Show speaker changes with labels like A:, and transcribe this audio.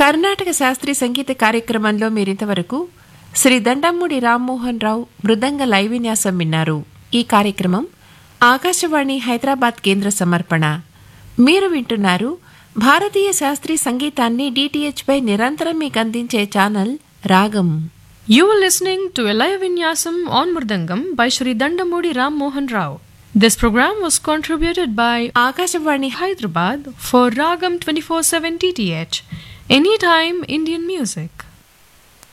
A: కర్ణాటక శాస్త్రీయ సంగీత కార్యక్రమంలో మీరింతవరకు శ్రీ దండమ్మూడి రామ్మోహన్ రావు మృదంగ లైవ్ విన్యాసం విన్నారు ఈ కార్యక్రమం ఆకాశవాణి హైదరాబాద్ కేంద్ర సమర్పణ మీరు వింటున్నారు భారతీయ శాస్త్రీయ సంగీతాన్ని DTH పై నిరంతరం మీకు అందించే ఛానల్ రాగం
B: You were listening to a live vinyasam on Murdangam by Sri Dandamudi Ram Mohan Rao. This program was contributed by
A: Akashvani
B: Hyderabad for Ragam 24/7 TTH. Anytime Indian music.